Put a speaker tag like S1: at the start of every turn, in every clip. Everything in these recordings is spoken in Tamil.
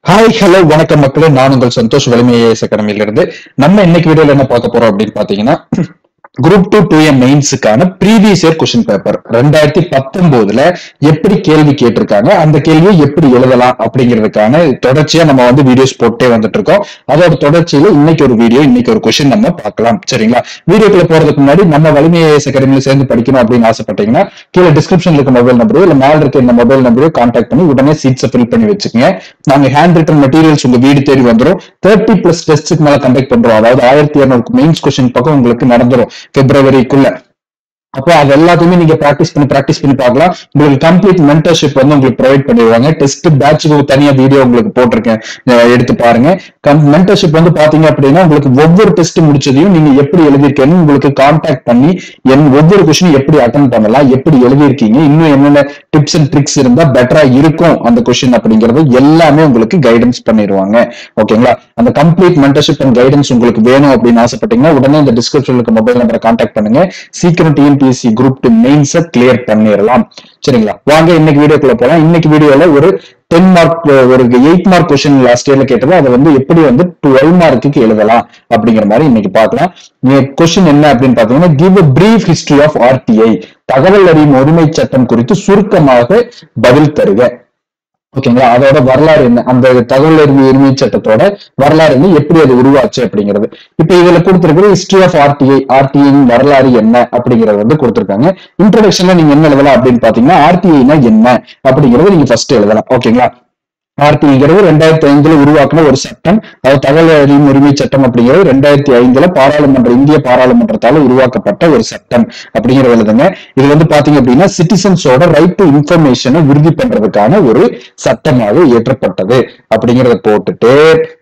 S1: ஹாய் ஹலோ வணக்கம் மக்களே நான் உங்கள் சந்தோஷ் வலிமை ஐஏஎஸ் அகாடமியில இருந்து நம்ம இன்னைக்கு வீடியோல என்ன பார்க்க போறோம் அப்படின்னு பாத்தீங்கன்னா குரூப் டூ டூ எம் மெயின்ஸுக்கான ப்ரீவியஸ் இயர் கொஸ்டின் பேப்பர் ரெண்டாயிரத்தி பத்தொன்பதுல எப்படி கேள்வி கேட்டிருக்காங்க அந்த கேள்வியை எப்படி எழுதலாம் அப்படிங்கிறதுக்கான தொடர்ச்சியா நம்ம வந்து வீடியோஸ் போட்டே வந்துட்டு இருக்கோம் அதோட தொடர்ச்சியில இன்னைக்கு ஒரு வீடியோ இன்னைக்கு ஒரு கொஸ்டின் நம்ம பார்க்கலாம் சரிங்களா வீடியோக்குள்ள போறதுக்கு முன்னாடி நம்ம வலிமை ஐஏஎஸ் அகாடமியில சேர்ந்து படிக்கணும் அப்படின்னு ஆசைப்பட்டீங்கன்னா கீழே டிஸ்கிரிப்ஷன்ல இருக்க மொபைல் நம்பரோ இல்ல மேல இருக்க இந்த மொபைல் நம்பரையோ கான்டாக்ட் பண்ணி உடனே சீட்ஸை ஃபில் பண்ணி வச்சுக்கோங்க நாங்க ஹேண்ட் ரிட்டன் மெட்டீரியல்ஸ் உங்க வீடு தேடி வந்துரும் தேர்ட்டி பிளஸ் டெஸ்ட்டுக்கு மேல கண்டக்ட் பண்றோம் அதாவது ஆயிரத்தி இருநூறு மெயின்ஸ் கொஸ்டின் பக்கம் உங்களுக்கு நடந்துரும் பிப்ரவரிக்குள்ள அப்போ அது எல்லாத்தையுமே நீங்க பிராக்டிஸ் பண்ணி பிராக்டிஸ் பண்ணி பார்க்கலாம் உங்களுக்கு கம்ப்ளீட் மென்டர்ஷிப் வந்து உங்களுக்கு ப்ரொவைட் பண்ணிடுவாங்க டெஸ்ட் பேட்சுக்கு தனியா வீடியோ உங்களுக்கு போட்டிருக்கேன் அஹ் எடுத்து பாருங்க மென்டர்ஷிப் வந்து பாத்தீங்க அப்படின்னா உங்களுக்கு ஒவ்வொரு டெஸ்ட் முடிச்சதையும் நீங்க எப்படி எழுதிருக்கேன்னு உங்களுக்கு கான்டாக்ட் பண்ணி என் ஒவ்வொரு கொஸ்டினும் எப்படி அட்டன் பண்ணலாம் எப்படி எழுதியிருக்கீங்க இன்னும் என்னென்ன டிப்ஸ் அண்ட் ட்ரிக்ஸ் இருந்தா பெட்டரா இருக்கும் அந்த கொஸ்டின் அப்படிங்கறது எல்லாமே உங்களுக்கு கைடன்ஸ் பண்ணிடுவாங்க ஓகேங்களா அந்த கம்ப்ளீட் மென்டர்ஷிப் அண்ட் கைடன்ஸ் உங்களுக்கு வேணும் அப்படின்னு ஆசைப்பட்டீங்கன்னா உடனே இந்த டிஸ்கிரிப்ஷன்ல இருக்க மொபைல் நம்பரை கான்டாக்ட் பண்ணுங்க சீக்கிரம் டிஎன்பிஎஸ்சி குரூப் டூ மெயின்ஸை கிளியர் பண்ணிடலாம் சரிங்களா வாங்க இன்னைக்கு வீடியோக்குள்ள போலாம் இன்னைக்கு வீடியோல ஒரு டென் மார்க் ஒரு எயிட் மார்க் கொஸ்டின் லாஸ்ட் இயர்ல கேட்டது அதை வந்து எப்படி வந்து டுவெல் மார்க்குக்கு எழுதலாம் அப்படிங்கிற மாதிரி இன்னைக்கு பார்க்கலாம் கொஸ்டின் என்ன அப்படின்னு பாத்தீங்கன்னா give a brief history of RTI தகவல் அறியும் உரிமை சட்டம் குறித்து சுருக்கமாக பதில் தருக ஓகேங்களா அதோட வரலாறு என்ன அந்த தகவல் அறிவு உரிமை சட்டத்தோட வரலாறு என்ன எப்படி அது உருவாச்சு அப்படிங்கிறது இப்ப இதுல கொடுத்திருக்கிற ஹிஸ்டரி ஆஃப் ஆர்டிஐ ஆர்டிஐ வரலாறு என்ன அப்படிங்கறது வந்து கொடுத்திருக்காங்க இன்ட்ரோடக்ஷன்ல நீங்க என்ன எழுதலாம் அப்படின்னு பாத்தீங்கன்னா ஆர்டிஐனா என்ன அப்படிங்கறத நீங்க ஃபர்ஸ்ட் எழுதலாம் ஓகேங்களா ஆர்டிங்கிறது ரெண்டாயிரத்தி ஐந்துல உருவாக்கின ஒரு சட்டம் அதாவது தகவல் அறியும் உரிமை சட்டம் அப்படிங்கிறது ரெண்டாயிரத்தி ஐந்துல பாராளுமன்ற இந்திய பாராளுமன்றத்தால உருவாக்கப்பட்ட ஒரு சட்டம் அப்படிங்கிற எழுதுங்க இது வந்து பாத்தீங்க அப்படின்னா சிட்டிசன்ஸோட ரைட் டு இன்ஃபர்மேஷனை உறுதி பண்றதுக்கான ஒரு சட்டமாக இயற்றப்பட்டது அப்படிங்கறத போட்டுட்டு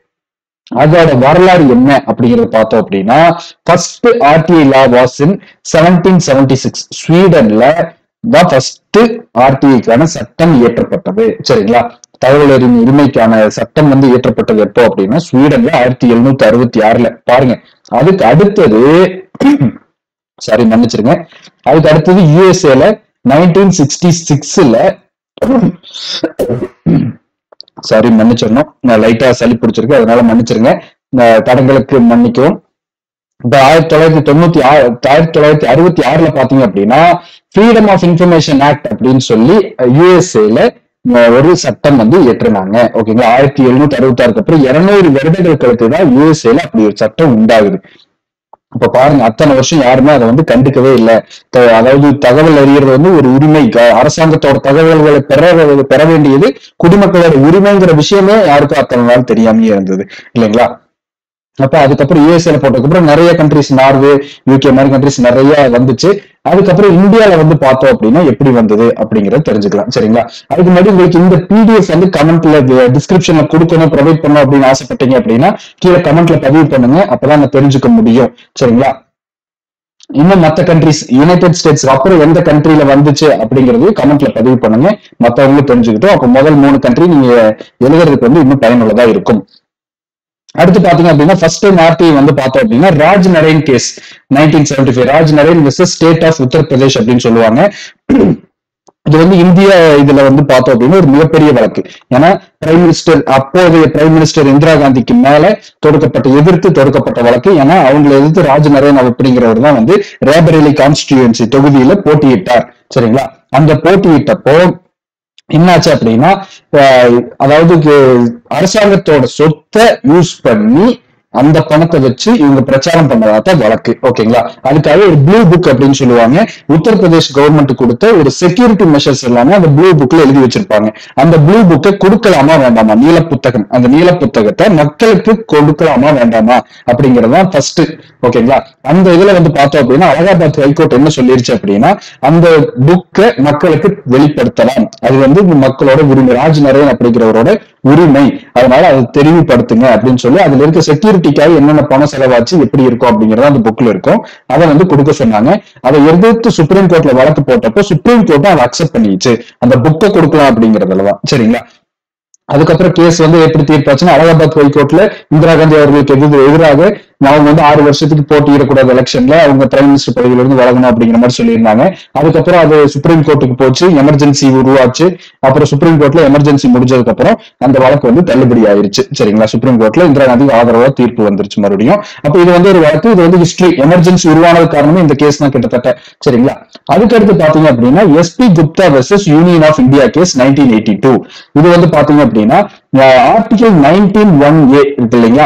S1: அதோட வரலாறு என்ன அப்படிங்கறத பார்த்தோம் அப்படின்னா first RTI law was in seventeen seventy six ஸ்வீடன்ல தான் ஃபர்ஸ்ட் ஆர்டிஐக்கான சட்டம் இயற்றப்பட்டது சரிங்களா தகவல் அறியும் உரிமைக்கான சட்டம் வந்து இயற்றப்பட்டது எப்போ அப்படின்னா ஸ்வீடன்ல ஆயிரத்தி எழுநூத்தி அறுபத்தி ஆறுல பாருங்க அதுக்கு அடுத்தது சாரி மன்னிச்சிருங்க அதுக்கு அடுத்தது யூஎஸ்ஏல நைன்டீன் சிக்ஸ்டி சிக்ஸ்ல சாரி மன்னிச்சிடணும் நான் லைட்டா சளி பிடிச்சிருக்கு அதனால மன்னிச்சிருங்க நான் தடங்களுக்கு மன்னிக்கவும் இப்ப ஆயிரத்தி தொள்ளாயிரத்தி தொண்ணூத்தி ஆறு ஆயிரத்தி தொள்ளாயிரத்தி அறுபத்தி ஆறுல பாத்தீங்க அப்படின்னா ஃப்ரீடம் ஆஃப் இன்ஃபர்மேஷன் ஆக்ட் அப்படின்னு சொல்லி யுஎஸ்ஏல ஒரு சட்டம் வந்து இயற்றினாங்க ஓகேங்களா ஆயிரத்தி எழுநூத்தி அறுபத்தி ஆறுக்கு அப்புறம் இருநூறு வருடங்கள் கழித்து தான் யுஎஸ்ஏல அப்படி ஒரு சட்டம் உண்டாகுது இப்ப பாருங்க அத்தனை வருஷம் யாருமே அதை வந்து கண்டுக்கவே இல்லை அதாவது தகவல் அறியறது வந்து ஒரு உரிமை க- அரசாங்கத்தோட தகவல்களை பெற பெற வேண்டியது குடிமக்களோட உரிமைங்கிற விஷயமே யாருக்கும் அத்தனை நாள் தெரியாமயே இருந்தது இல்லைங்களா அப்ப அதுக்கப்புறம் யூஎஸ்ஏல போட்டதுக்கப்புறம் நிறைய கண்ட்ரிஸ் நார்வே யூகே மாதிரி கண்ட்ரிஸ் நிறைய வந்துச்சு அதுக்கப்புறம் இந்தியால வந்து பார்த்தோம் அப்படின்னா எப்படி வந்தது அப்படிங்கறத தெரிஞ்சுக்கலாம் சரிங்களா அதுக்கு முன்னாடி உங்களுக்கு இந்த பிடிஎஃப் வந்து கமெண்ட்ல டிஸ்கிரிப்ஷன்ல கொடுக்கணும் ப்ரொவைட் பண்ணணும் அப்படின்னு ஆசைப்பட்டீங்க அப்படின்னா கீழே கமெண்ட்ல பதிவு பண்ணுங்க அப்பதான் நான் தெரிஞ்சுக்க முடியும் சரிங்களா இன்னும் மத்த கண்ட்ரிஸ் யுனைடெட் ஸ்டேட்ஸ் அப்புறம் எந்த கண்ட்ரில வந்துச்சு அப்படிங்கறது கமெண்ட்ல பதிவு பண்ணுங்க மத்தவங்களும் தெரிஞ்சுக்கிட்டோம் அப்ப முதல் மூணு கண்ட்ரி நீங்க எழுதுறதுக்கு வந்து இன்னும் பயனுள்ளதா இருக்கும் அடுத்து பாத்தீங்க அப்படின்னா ஃபர்ஸ்ட் டைம் ஆர்டிஐ வந்து பார்த்தோம் அப்படின்னா Raj Narain case nineteen seventy five Raj Narain versus state of Uttar Pradesh அப்படின்னு சொல்லுவாங்க இது வந்து இந்திய இதுல வந்து பார்த்தோம் அப்படின்னா ஒரு மிகப்பெரிய வழக்கு ஏன்னா பிரைம் மினிஸ்டர் அப்போதைய பிரைம் மினிஸ்டர் இந்திரா காந்திக்கு மேல தொடுக்கப்பட்ட எதிர்த்து தொடுக்கப்பட்ட வழக்கு ஏன்னா அவங்களை எதிர்த்து ராஜ் நரேன் அப்படிங்கிறவர் தான் வந்து ரேபரேலி கான்ஸ்டிடியூன்சி தொகுதியில போட்டியிட்டார் சரிங்களா அந்த போட்டியிட்டப்போ என்னாச்சு அப்படின்னா அஹ் அதாவது கு- அரசாங்கத்தோட சொத்தை யூஸ் பண்ணி அந்த பணத்தை வச்சு இவங்க பிரச்சாரம் பண்ணதாத்தான் வழக்கு ஓகேங்களா அதுக்காக ஒரு ப்ளூ புக் அப்படின்னு சொல்லுவாங்க உத்தரப்பிரதேஷ் கவர்மெண்ட் கொடுத்த ஒரு செக்யூரிட்டி மெஷர்ஸ் எல்லாமே அந்த ப்ளூ புக்ல எழுதி வச்சிருப்பாங்க அந்த ப்ளூ புக்கை கொடுக்கலாமா வேண்டாமா நீல புத்தகம் அந்த நீல புத்தகத்தை மக்களுக்கு கொடுக்கலாமா வேண்டாமா அப்படிங்கறதுதான் ஃபர்ஸ்ட் ஓகேங்களா அந்த இதுல வந்து பார்த்தோம் அப்படின்னா அலகாபாத் ஹைகோர்ட் என்ன சொல்லிருச்சு அப்படின்னா அந்த புக்கை மக்களுக்கு வெளிப்படுத்தலாம் அது வந்து மக்களோட உரிமை ராஜ் நரேன் அப்படிங்கிறவரோட உரிமை அதனால அதை தெரிவுபடுத்துங்க அப்படின்னு சொல்லி அதுல இருக்க செக்யூரிட்டிக்காக என்னென்ன பணம் செலவாச்சு எப்படி இருக்கும் அப்படிங்கறது அந்த புக்ல இருக்கும் அதை வந்து கொடுக்க சொன்னாங்க அதை எதிர்த்து சுப்ரீம் கோர்ட்ல வழக்கு போட்டப்போ சுப்ரீம் கோர்ட்டும் அதை அக்செப்ட் பண்ணிடுச்சு அந்த புக்கை கொடுக்கலாம் அப்படிங்கறதுலதான் சரிங்களா அதுக்கப்புறம் கேஸ் வந்து எப்படி தீர்ப்பாச்சுன்னா அலகாபாத் ஹைகோர்ட்ல இந்திரா காந்தி அவர்களுக்கு எதிர் எதிராக அவங்க வந்து ஆறு வருஷத்துக்கு போட்டியிடக்கூடாத எலெக்ஷன்ல அவங்க பிரைம் மினிஸ்டர் பதவியில இருந்து விலகணும் அப்படிங்கிற மாதிரி சொல்லியிருந்தாங்க அதுக்கப்புறம் அது சுப்ரீம் கோர்ட்டுக்கு போச்சு எமர்ஜென்சி உருவாச்சு அப்புறம் சுப்ரீம் கோர்ட்ல எமர்ஜென்சி முடிஞ்சதுக்கு அப்புறம் அந்த வழக்கு வந்து தள்ளுபடி ஆயிருச்சு சரிங்களா சுப்ரீம் கோர்ட்ல இந்திரா காந்தி ஆதரவா தீர்ப்பு வந்துருச்சு மறுபடியும் அப்ப இது வந்து ஒரு வழக்கு இது வந்து ஹிஸ்டரி எமர்ஜென்சி உருவானது காரணமே இந்த கேஸ் தான் கிட்டத்தட்ட சரிங்களா அதுக்கடுத்து பாத்தீங்க அப்படின்னா SP Gupta versus union of India case nineteen eighty two இது வந்து பாத்தீங்க அப்படின்னா ஆர்டிகல் நைன்டீன் ஒன் ஏ இருக்கு இல்லைங்களா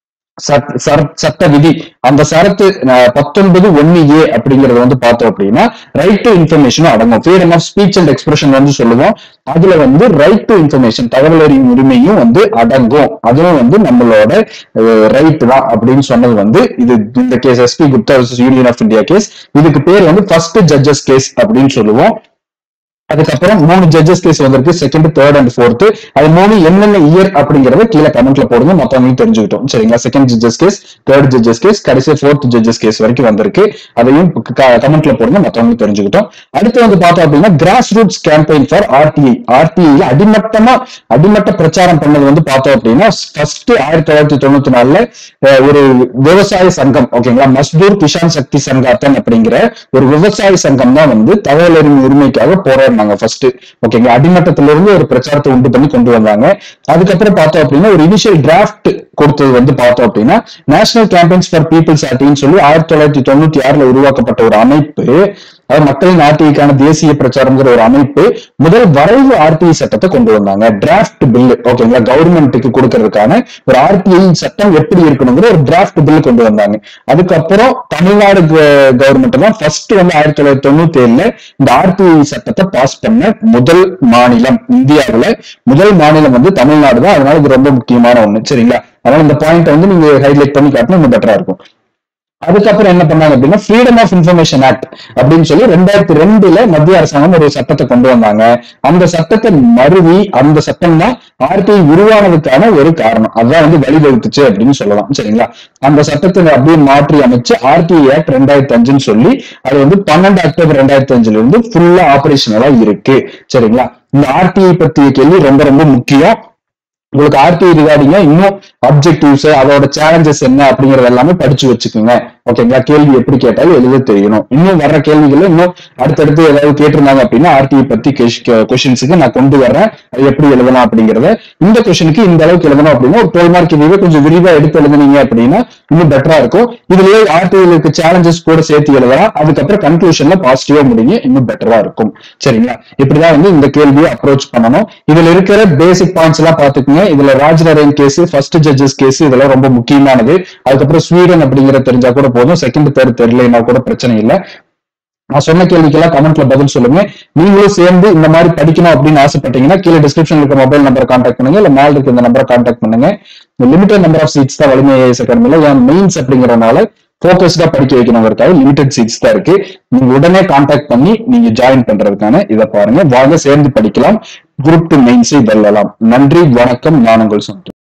S1: சட்- சர- சட்ட விதி அந்த சரத்து பத்தொன்பது ஒன்னு ஏ அப்படிங்கறது வந்து பார்த்தோம் அப்படின்னா ரைட் டு இன்ஃபர்மேஷன் அடங்கும் freedom of speech and expression வந்து சொல்லுவோம் அதுல வந்து ரைட் டு இன்ஃபர்மேஷன் தகவல் அறியும் உரிமையும் வந்து அடங்கும் அதுவும் வந்து நம்மளோட ரைட் தான் அப்படின்னு சொன்னது வந்து இது இந்த case SP Gupta vs union of India case இதுக்கு பேர் வந்து ஃபர்ஸ்ட் ஜட்ஜஸ் கேஸ் அப்படின்னு சொல்லுவோம் அதுக்கப்புறம் மூணு ஜட்ஜஸ் கேஸ் வந்திருக்கு செகண்ட் தேர்ட் அண்ட் ஃபோர்த் அது மூணு என்னென்ன இயர் அப்படிங்கறத கீழே கமெண்ட்ல போடுங்க மத்தவங்க தெரிஞ்சுக்கிட்டோம் சரிங்களா second judges case third judges case கடைசி ஃபோர்த் ஜட்ஜஸ் கேஸ் வரைக்கும் வந்திருக்கு அதையும் கமெண்ட்ல போடுங்க மத்தவங்க தெரிஞ்சுக்கிட்டோம் அடுத்து வந்து பார்த்தோம் அப்படின்னா grass roots campaign for RTI RTI அடிமட்டமா அடிமட்ட பிரச்சாரம் பண்ணது வந்து பார்த்தோம் அப்படின்னா ஃபர்ஸ்ட் ஆயிரத்தி தொள்ளாயிரத்தி தொண்ணூத்தி நாலுல அஹ், ஒரு விவசாய சங்கம் ஓகேங்களா மஸ்தூர் கிஷான் சக்தி சங்காத்தன் அப்படிங்கிற ஒரு விவசாய சங்கம் தான் வந்து தகவல் அறிவு உரிமைக்காக போராடினாங்க ஃபர்ஸ்ட் ஓகேங்களா அடிமட்டத்துல இருந்து ஒரு பிரச்சாரத்தை உண்டு பண்ணி கொண்டு வந்தாங்க அதுக்கப்புறம் பார்த்தோம் அப்படின்னா ஒரு இனிஷியல் டிராஃப்ட் கொடுத்தது வந்து பார்த்தோம் அப்படின்னா நேஷனல் கேம்பெயின்ஸ் ஃபார் பீப்புள்ஸ் ஆர்டின்னு சொல்லி ஆயிரத்தி தொள்ளாயிரத்தி தொண்ணூத்தி ஆறுல உருவாக்கப்பட்ட ஒரு அமைப்பு அதாவது மக்களின் ஆர்டிஐக்கான தேசிய பிரச்சாரம்ங்கிற ஒரு அமைப்பு முதல் வரைவு ஆர்டிஐ சட்டத்தை கொண்டு வந்தாங்க டிராஃப்ட் பில் ஓகேங்களா கவர்மெண்ட்டுக்கு கொடுக்கறதுக்கான ஒரு ஆர்டிஐ சட்டம் எப்படி இருக்கணுங்கிற ஒரு டிராஃப்ட் பில் கொண்டு வந்தாங்க அதுக்கப்புறம் தமிழ்நாடு கவர்மெண்ட் தான் ஃபர்ஸ்ட் வந்து ஆயிரத்தி தொள்ளாயிரத்தி தொண்ணூத்தி ஏழுல இந்த ஆர்டிஐ சட்டத்தை பாஸ் பண்ண முதல் மாநிலம் இந்தியாவுல முதல் மாநிலம் வந்து தமிழ்நாடு தான் அதனால இது ரொம்ப முக்கியமான ஒண்ணு சரிங்களா அதனால இந்த பாயிண்ட் வந்து நீங்க ஹைலைட் பண்ணி காட்டினா இன்னும் பெட்டரா இருக்கும் அதுக்கப்புறம் என்ன பண்ணாங்க அப்படின்னா ஃப்ரீடம் ஆஃப் இன்ஃபர்மேஷன் ஆக்ட் அப்படின்னு சொல்லி ரெண்டாயிரத்தி ரெண்டுல மத்திய அரசாங்கம் ஒரு சட்டத்தை கொண்டு வந்தாங்க அந்த சட்டத்தை மருவி அந்த சட்டம் தான் ஆர்டிஐ உருவானதுக்கான ஒரு காரணம் அதுதான் வந்து வழிவகுத்துச்சு அப்படின்னு சொல்லலாம் சரிங்களா அந்த சட்டத்தை அப்படியே மாற்றி அமைச்சு ஆர்டிஐ ஆக்ட் ரெண்டாயிரத்தி அஞ்சுன்னு சொல்லி அது வந்து பன்னெண்டு அக்டோபர் ரெண்டாயிரத்தி அஞ்சுல இருந்து ஃபுல்லா ஆபரேஷனலா இருக்கு சரிங்களா இந்த ஆர்டிஐ பத்திய கேள்வி ரொம்ப ரொம்ப முக்கியம் உங்களுக்கு ஆர்டிஐ ரிகார்டிங்க இன்னும் அப்ஜெக்டிவ்ஸ் அதோட சேலஞ்சஸ் என்ன அப்படிங்கறது எல்லாமே படிச்சு வச்சுக்கோங்க ஓகேங்களா கேள்வி எப்படி கேட்டாலும் எழுத தெரியணும் இன்னும் வர்ற கேள்விகள் இன்னும் அடுத்தடுத்து ஏதாவது கேட்டிருந்தாங்க அப்படின்னா ஆர்டிஐ பத்தி கொஸ்டின்ஸுக்கு நான் கொண்டு வர்றேன் அது எப்படி எழுதலாம் அப்படிங்கறத இந்த கொஸ்டினுக்கு இந்த அளவுக்கு எழுதணும் அப்படின்னா ஒரு டுவெல் மார்க் இதுவே கொஞ்சம் விரிவா எடுத்து எழுதுனீங்க அப்படின்னா இன்னும் பெட்டரா இருக்கும் இதுலயே ஆர்டிஐல இருக்க சேலஞ்சஸ் கூட சேர்த்து எழுதலாம் அதுக்கப்புறம் கன்க்ளூஷன்ல பாசிட்டிவா முடிங்க இன்னும் பெட்டரா இருக்கும் சரிங்களா இப்படிதான் வந்து இந்த கேள்வியை அப்ரோச் பண்ணணும் இதுல இருக்கிற பேசிக் பாயிண்ட்ஸ் எல்லாம் பாத்துக்கோங்க இதுல Raj Narain case first judges case இதெல்லாம் ரொம்ப முக்கியமானது அதுக்கப்புறம் ஸ்வீடன் அப்படிங்கிற தெரிஞ்சா கூட போதும் செகண்ட் தேர்ட் தெரியலனா கூட பிரச்சனை இல்லை நான் சொன்ன கேள்விக்கெல்லாம் கமெண்ட்ல பதில் சொல்லுங்க நீங்களும் சேர்ந்து இந்த மாதிரி படிக்கணும் அப்படின்னு ஆசைப்பட்டீங்கன்னா கீழே டிஸ்கிரிப்ஷன்ல இருக்க மொபைல் நம்பரை கான்டாக்ட் பண்ணுங்க இல்ல மேல இருக்க இந்த நம்பரை கான்டாக்ட் பண்ணுங்க லிமிடெட் நம்பர் ஆஃப் சீட்ஸ் தான் வலிமை ஐஏஎஸ் அகாடமில என் மெயின்ஸ் அப்படிங்கறனால போக்கஸ்டா படிக்க வைக்கணுங்கிறதுக்காக லிமிடெட் சீட்ஸ் தான் இருக்கு நீங்க உடனே கான்டாக்ட் பண்ணி நீங்க ஜாயின் பண்றதுக்கான இதை பாருங்க வாங்க சேர்ந்து படிக்கலாம் குரூப் டு மெயின்ஸை வெல்லலாம் நன்றி வணக்கம் நான் உங்கள் சொந்தம்